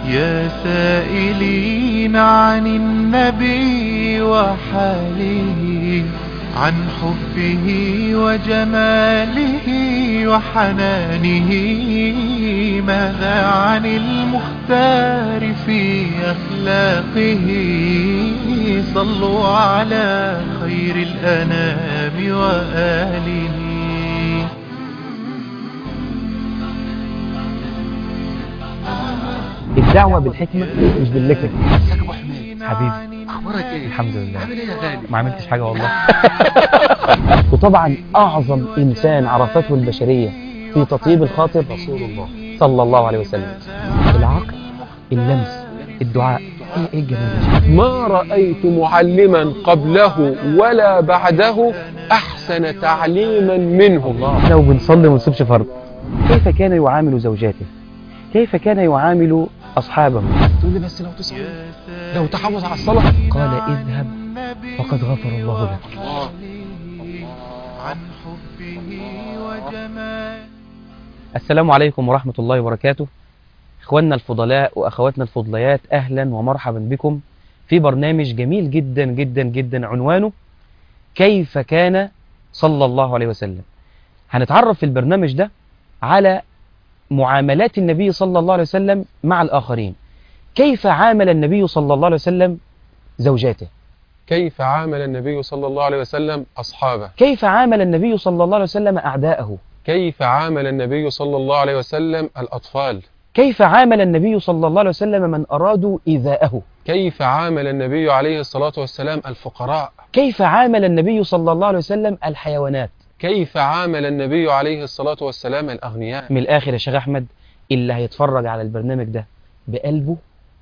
يا سائلين عن النبي وحاله عن حبه وجماله وحنانه ماذا عن المختار في أخلاقه صلوا على خير الأنام وآله الدعوة بالحكمة مش باللكة ازيك يا ابو حميد حبيبي اخبارك ايه الحمد لله عامل ايه يا غالي ما عملتش حاجة والله وطبعا أعظم إنسان عرفته البشرية في تطيب الخاطر رسول الله صلى الله عليه وسلم العقل اللمس الدعاء ايه ايه الجمال ده ما رأيت معلما قبله ولا بعده أحسن تعليما منه احنا وبنصلي وما نسيبش فرض كيف كان يعامل زوجاته كيف كان يعامل أصحابه تقول لي بس لو تصلي لو تحافظ على الصلاة قال اذهب فقد غفر الله لك الله عن حبه وجماله السلام عليكم ورحمة الله وبركاته إخواننا الفضلاء وأخواتنا الفضليات أهلا ومرحبا بكم في برنامج جميل جدا جدا جدا عنوانه كيف كان صلى الله عليه وسلم هنتعرف في البرنامج ده على معاملات النبي صلى الله عليه وسلم مع الآخرين كيف عامل النبي صلى الله عليه وسلم زوجاته كيف عامل النبي صلى الله عليه وسلم أصحابه كيف عامل النبي صلى الله عليه وسلم أعداءه كيف عامل النبي صلى الله عليه وسلم الأطفال كيف عامل النبي صلى الله عليه وسلم من أرادوا إيذاءه كيف عامل النبي عليه الصلاة والسلام الفقراء كيف عامل النبي صلى الله عليه وسلم الحيوانات كيف عامل النبي عليه الصلاة والسلام الأغنياء من الآخر يا شيخ أحمد اللي هيتفرج على البرنامج ده بقلبه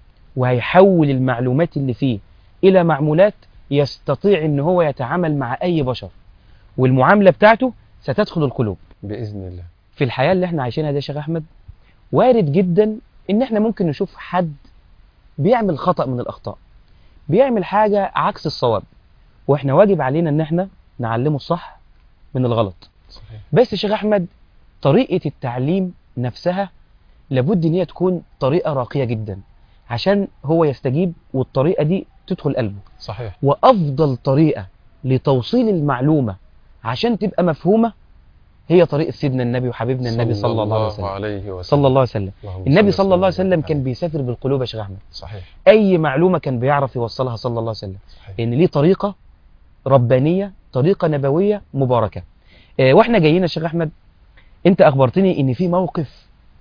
وهيحول المعلومات اللي فيه إلى معمولات يستطيع إن هو يتعامل مع أي بشر والمعاملة بتاعته ستدخل القلوب بإذن الله في الحياة اللي احنا عايشينها دي يا شيخ أحمد وارد جدا إن احنا ممكن نشوف حد بيعمل خطأ من الأخطاء بيعمل حاجة عكس الصواب واحنا واجب علينا إن احنا نعلمه الصح من الغلط صحيح بس يا شيخ احمد طريقه التعليم نفسها لابد ان هي تكون طريقه راقيه جدا عشان هو يستجيب والطريقه دي تدخل قلبه صحيح وافضل طريقه لتوصيل المعلومه عشان تبقى مفهومه هي طريقه سيدنا النبي وحبيبنا النبي صلى الله عليه وسلم عليه وسلم صلى الله عليه وسلم اللهم النبي صل صلى الله عليه وسلم وسلم كان عليه. بيسافر بالقلوب يا شيخ احمد صحيح اي معلومه كان بيعرف يوصلها صلى الله عليه وسلم صحيح لان ليه طريقه ربانيه طريقه نبويه مباركه آه، واحنا جايين يا شيخ احمد انت اخبرتني ان في موقف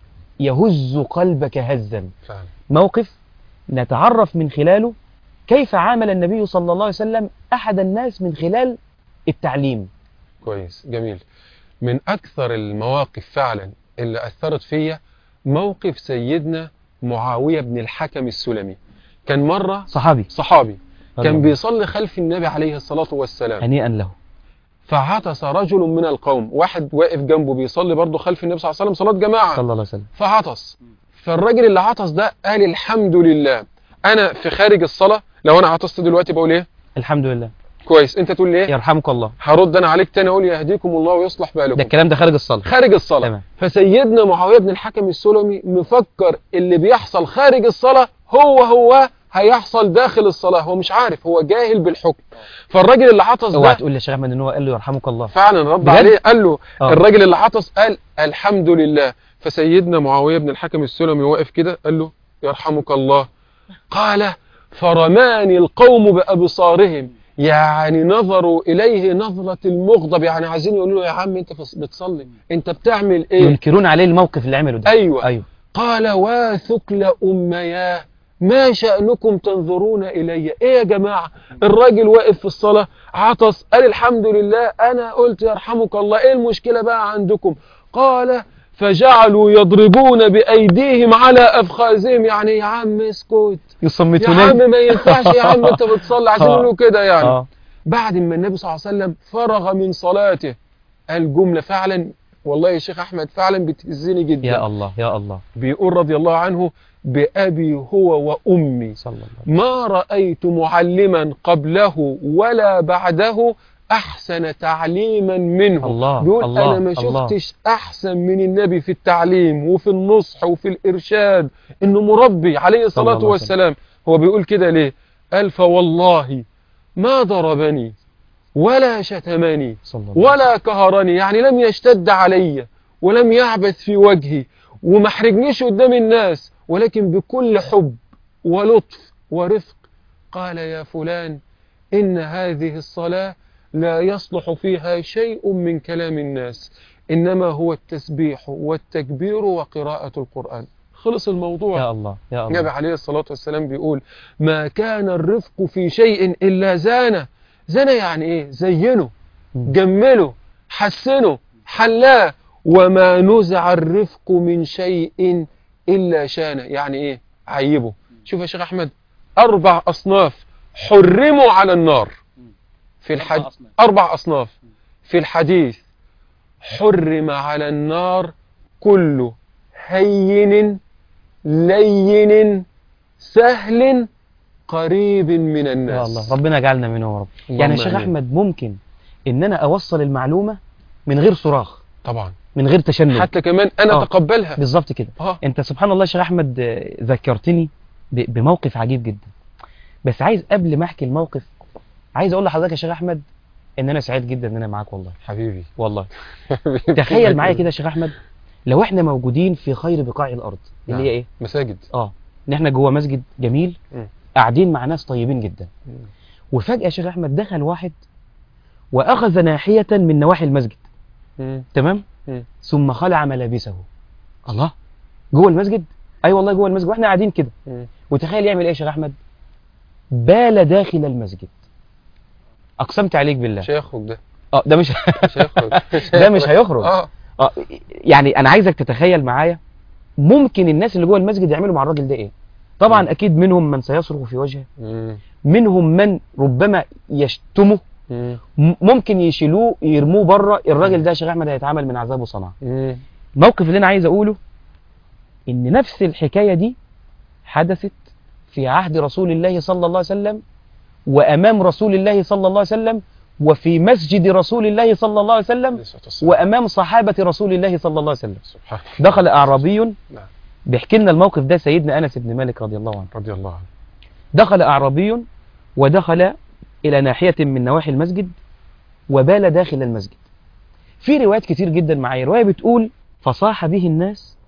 يهز قلبك هزا فعلا موقف نتعرف من خلاله كيف عامل النبي صلى الله عليه وسلم احد الناس من خلال التعليم كويس جميل من أكثر المواقف فعلا اللي أثرت فيا موقف سيدنا معاوية بن الحكم السلمي كان مرة صحابي صحابي كان الله. بيصلي خلف النبي عليه الصلاة والسلام هنيئا له فعطس رجل من القوم واحد واقف جنبه بيصلي برضه خلف النبي صلى الله عليه وسلم صلاة جماعة صلى الله عليه وسلم فعطس فالراجل اللي عطس ده قال الحمد لله أنا في خارج الصلاة لو أنا عطست دلوقتي بقول إيه الحمد لله كويس أنت تقول لي إيه يرحمك الله هرد أنا عليك تاني أقول يهديكم الله ويصلح ده بالكم الكلام ده خارج الصلاه خارج الصلاة تمام فسيدنا معاوية بن الحكم السلمي مفكر اللي بيحصل خارج الصلاة هو هو هيحصل داخل الصلاة هو مش عارف هو جاهل بالحكم فالراجل اللي عطس اوعى ده تقول لي يا شيخ احمد ان هو قال له يرحمك الله فعلا رد بجد؟ عليه قال له آه. الراجل اللي عطس قال الحمد لله فسيدنا معاوية بن الحكم السلمي واقف كده قال له يرحمك الله قال فرماني القوم بأبصارهم يعني نظروا إليه نظرة المغضب يعني عايزين يقولوا له يا عم أنت فص- بتصلي أنت بتعمل إيه ينكرون عليه الموقف اللي عمله ده أيوة ايوه قال واثكل أمياه ما شأنكم تنظرون إلي إيه يا جماعة الراجل واقف في الصلاة عطس قال الحمد لله أنا قلت يرحمك الله إيه المشكلة بقى عندكم قال فجعلوا يضربون بأيديهم على أفخاذهم يعني يا عم اسكت يا يصمتون عم ما ينفعش يا عم انت بتصلي عشان آه. يقولوا كده يعني اه بعد ما النبي صلى الله عليه وسلم فرغ من صلاته الجملة فعلا والله يا شيخ أحمد فعلا بتهزني جدا يا الله يا الله بيقول رضي الله عنه بأبي هو وأمي صلى الله عليه ما رأيت معلما قبله ولا بعده أحسن تعليما منه الله بيقول الله أنا ما الله. شفتش أحسن من النبي في التعليم وفي النصح وفي الإرشاد إنه مربي عليه صلى الصلاة الله عليه والسلام هو بيقول كده ليه قال فوالله ما ضربني ولا شتمني صلى الله عليه ولا كهرني يعني لم يشتد علي ولم يعبث في وجهي وما حرجنيش قدام الناس ولكن بكل حب ولطف ورفق قال يا فلان إن هذه الصلاة لا يصلح فيها شيء من كلام الناس إنما هو التسبيح والتكبير وقراءة القرآن خلص الموضوع يا الله يا النبي الله عليه الصلاة والسلام بيقول ما كان الرفق في شيء إلا زانه زانه يعني إيه زينه مم. جمله حسنه حلاه وما نزع الرفق من شيء إلا شانه يعني إيه عيبه شوف يا شيخ أحمد أربع أصناف حرموا على النار في الحد أربع أصناف في الحديث حرم على النار كل هين لين سهل قريب من الناس يا الله ربنا يجعلنا منهم يا رب اللهم يعني يا شيخ آمين. احمد ممكن ان انا اوصل المعلومه من غير صراخ طبعا من غير تشنج حتى كمان أنا آه. أتقبلها بالظبط كده آه. انت سبحان الله يا شيخ احمد آه، ذكرتني ب- بموقف عجيب جدا بس عايز قبل ما احكي الموقف عايز اقول لحضرتك يا شيخ احمد ان انا سعيد جدا ان انا معاك والله حبيبي والله تخيل معايا كده يا شيخ احمد لو احنا موجودين في خير بقاع الارض اللي هي نعم. ايه مساجد اه ان احنا جوه مسجد جميل مم. قاعدين مع ناس طيبين جدا وفجاه يا شيخ احمد دخل واحد واخذ ناحيه من نواحي المسجد مم. تمام مم. ثم خلع ملابسه الله جوه المسجد اي والله جوه المسجد واحنا قاعدين كده مم. وتخيل يعمل ايه يا شيخ احمد بال داخل المسجد اقسمت عليك بالله مش هيخرج ده اه ده مش مش هيخرج ده مش هيخرج. اه اه يعني انا عايزك تتخيل معايا ممكن الناس اللي جوه المسجد يعملوا مع الراجل ده ايه طبعا مم. اكيد منهم من سيصرخ في وجهه مم. منهم من ربما يشتمه مم. م- ممكن يشيلوه يرموه بره الراجل ده يا شيخ احمد هيتعامل من عذاب وصنعاء مم. الموقف اللي انا عايز اقوله ان نفس الحكايه دي حدثت في عهد رسول الله صلى الله عليه وسلم وامام رسول الله صلى الله عليه وسلم وفي مسجد رسول الله صلى الله عليه وسلم عليه الصلاة والسلام. وامام صحابه رسول الله صلى الله عليه وسلم سبحان الله دخل اعرابي نعم. بيحكي لنا الموقف ده سيدنا انس بن مالك رضي الله عنه رضي الله عنه دخل اعرابي ودخل الى ناحيه من نواحي المسجد وبال داخل المسجد في روايات كتير جدا معايا روايه بتقول فصاح به الناس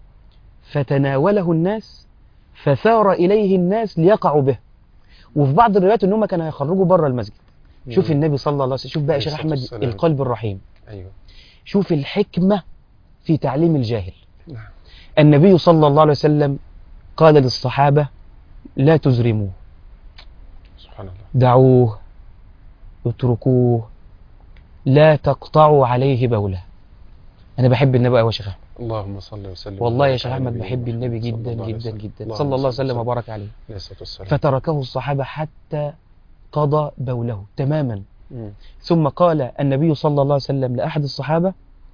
فتناوله الناس فثار اليه الناس ليقعوا به وفي بعض الروايات ان هم كانوا هيخرجوا بره المسجد شوف مم. النبي صلى الله عليه وسلم شوف بقى يا عليه شيخ الصلاة احمد والسلام. القلب الرحيم ايوه شوف الحكمه في تعليم الجاهل نعم النبي صلى الله عليه وسلم قال للصحابة لا تزرموه سبحان الله دعوه اتركوه لا تقطعوا عليه بوله أنا بحب النبي أوي يا شيخ أحمد اللهم صل وسلم والله يا وبارك شيخ على أحمد نبينا بحب النبي محمد جدا صلى الله عليه جدا وسلم. جدا اللهم صلى الله عليه وسلم وسلم. وبارك عليه عليه الصلاة والسلام فتركه الصحابة حتى قضى بوله تماما مم. ثم قال النبي صلى الله عليه وسلم لأحد الصحابة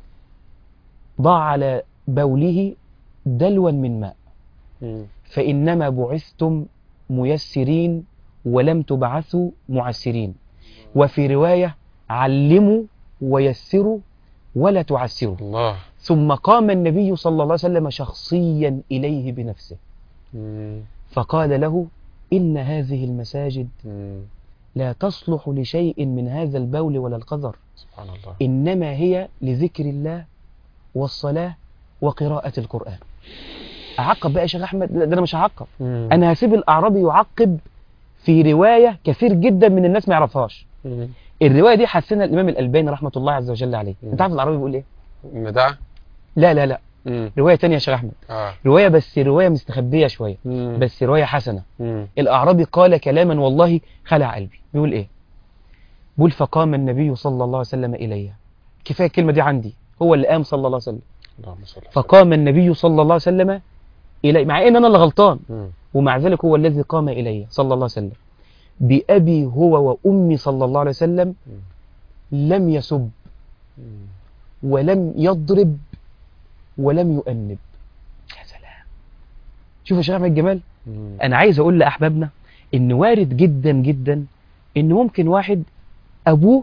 ضع على بوله دلوا من ماء مم. فإنما بعثتم ميسرين ولم تبعثوا معسرين وفي رواية علموا ويسروا ولا تعسروا الله ثم قام النبي صلى الله عليه وسلم شخصيا إليه بنفسه مم. فقال له إن هذه المساجد مم. لا تصلح لشيء من هذا البول ولا القذر سبحان الله إنما هي لذكر الله والصلاة وقراءة القرآن أعقب بقى يا شيخ أحمد لا ده أنا مش هعقب مم. انا هسيب الاعرابي يعقب في روايه كثير جدا من الناس ما يعرفهاش مم. الروايه دي حسنها الامام الالباني رحمه الله عز وجل عليه مم. انت عارف الاعرابي بيقول ايه مدعى لا لا لا مم. روايه تانية يا شيخ احمد اه روايه بس روايه مستخبيه شويه مم. بس روايه حسنه مم. الاعرابي قال كلاما والله خلع قلبي بيقول ايه بيقول فقام النبي صلى الله عليه وسلم الي كفايه الكلمه دي عندي هو اللي قام صلى الله عليه وسلم اللهم صل وسلم. فقام النبي صلى الله عليه وسلم الي مع ان انا اللي غلطان مم. ومع ذلك هو الذي قام إلي صلى الله عليه وسلم بأبي هو وأمي صلى الله عليه وسلم لم يسب مم. ولم يضرب ولم يؤنب يا سلام شوف يا شيخ أحمد جمال مم. أنا عايز أقول لأحبابنا إن وارد جدا جدا إن ممكن واحد أبوه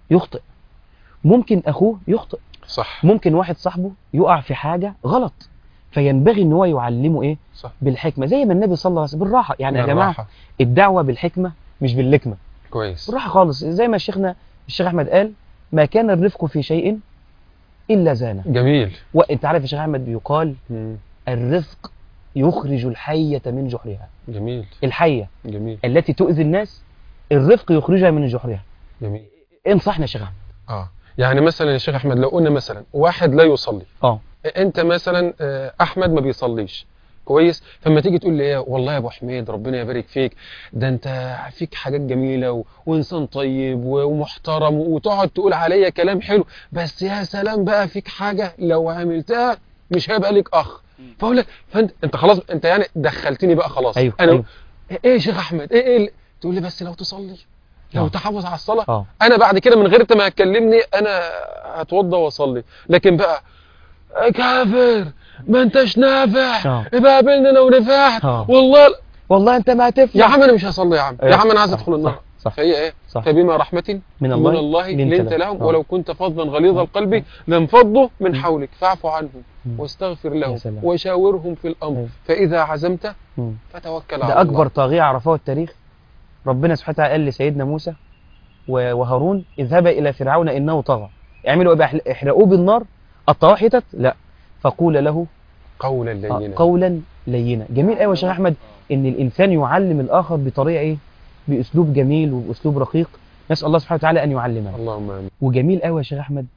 يخطئ ممكن اخوه يخطئ صح ممكن واحد صاحبه يقع في حاجه غلط فينبغي ان هو يعلمه ايه صح بالحكمه زي ما النبي صلى الله عليه وسلم بالراحه يعني يا جماعه بالراحة. الدعوه بالحكمه مش باللكمه كويس بالراحه خالص زي ما شيخنا الشيخ احمد قال ما كان الرفق في شيء الا زانه جميل وانت عارف يا شيخ احمد بيقال مم. الرفق يخرج الحيه من جحرها جميل الحيه جميل التي تؤذي الناس الرفق يخرجها من جحرها جميل انصحنا يا شيخ احمد اه يعني مثلا يا شيخ احمد لو قلنا مثلا واحد لا يصلي اه انت مثلا آه، احمد ما بيصليش كويس فما تيجي تقول لي ايه والله يا ابو حميد ربنا يبارك فيك ده انت فيك حاجات جميله و... وانسان طيب و- ومحترم وتقعد تقول عليا كلام حلو بس يا سلام بقى فيك حاجه لو عملتها مش هيبقى لك اخ فاقول لك فانت انت خلاص انت يعني دخلتني بقى خلاص ايوه انا ايوه ايه يا شيخ احمد ايه ايه ال- تقول لي بس لو تصلي لو آه. تحافظ على الصلاه اه انا بعد كده من غير انت ما هتكلمني انا هتوضى واصلي لكن بقى يا كافر ما انتش نافع آه. يبقى قابلنا لو نفعت آه. والله لا. والله انت ما هتفلح يا عم انا مش هصلي يا عم يا أيوة. عم انا عايز صح، ادخل النار صح صح فهي ايه صح فبما رحمة من الله من الله لنت لنت لهم. لهم آه. ولو كنت فظا غليظ القلب لانفضوا من حولك فاعف عنهم مم. واستغفر يا لهم سلام. وشاورهم في الامر أيوة. فاذا عزمت مم. فتوكل على ده اكبر الله طاغيه عرفه التاريخ ربنا سبحانه وتعالى قال لسيدنا موسى و- وهارون اذهبا الى فرعون انه طغى اعملوا ايه بقى احل- احرقوه بالنار الطواحي حتت لا فقول له قولا آه، لينا قولا لينا جميل قوي يا شيخ احمد ان الانسان يعلم الاخر بطريقه ايه باسلوب جميل وباسلوب رقيق نسال الله سبحانه وتعالى ان يعلمنا اللهم امين وجميل قوي يا شيخ احمد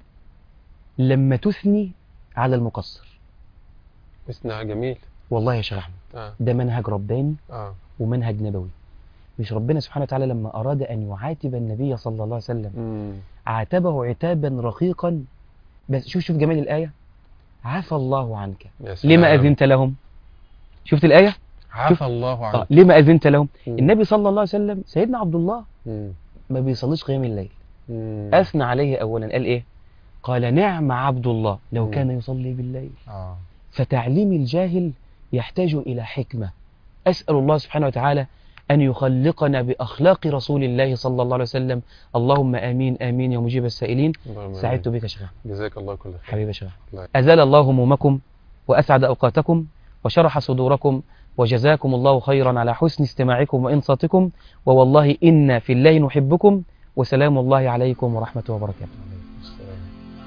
لما تثني على المقصر اسمع جميل والله يا شيخ احمد اه ده منهج رباني اه ومنهج نبوي مش ربنا سبحانه وتعالى لما أراد أن يعاتب النبي صلى الله عليه وسلم مم. عاتبه عتابا رقيقا بس شوف شوف جمال الآية عفى الله عنك يا سلام. لما أذنت لهم شفت الآية عفى الله آه. عنك لما أذنت لهم مم. النبي صلى الله عليه وسلم سيدنا عبد الله مم. ما بيصليش قيام الليل مم. أثنى عليه أولا قال إيه قال نعم عبد الله لو مم. كان يصلي بالليل اه فتعليم الجاهل يحتاج إلى حكمة أسأل الله سبحانه وتعالى أن يخلقنا بأخلاق رسول الله صلى الله عليه وسلم اللهم آمين آمين يا مجيب السائلين اللهم آمين. سعدت بك يا شيخ جزاك الله كل خير حبيبي يا شيخ الله أزال الله همومكم وأسعد أوقاتكم وشرح صدوركم وجزاكم الله خيرا على حسن استماعكم وإنصاتكم ووالله إنا في الله نحبكم وسلام الله عليكم ورحمة وبركاته السلام.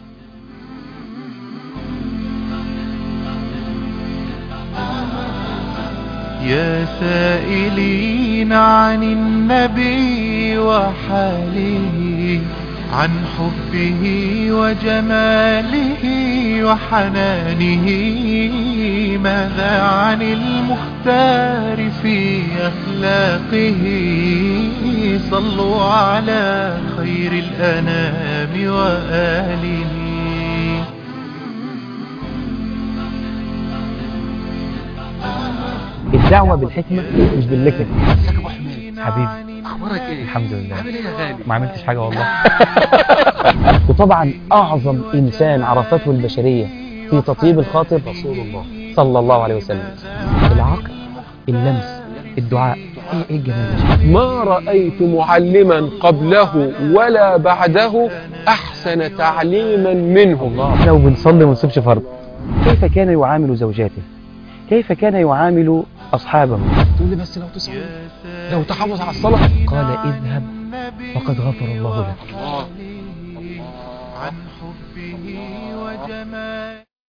يا سائلين عن النبي وحاله عن حبه وجماله وحنانه ماذا عن المختار في أخلاقه صلوا على خير الأنام وآله الدعوة بالحكمة مش باللكم ازيك يا ابو حميد حبيبي اخبارك ايه الحمد لله عامل ايه يا غالي ما عملتش حاجة والله وطبعا أعظم إنسان عرفته البشرية في تطيب الخاطر رسول الله صلى الله عليه وسلم العقل اللمس الدعاء ايه ايه الجمال ده ما رأيت معلما قبله ولا بعده أحسن تعليما منه الله لو بنصلي وما نسيبش فرض كيف كان يعامل زوجاته كيف كان يعامل أصحابه تقول لي بس لو تصلي لو تحافظ على الصلاة قال اذهب فقد غفر الله لك الله عن حبه وجماله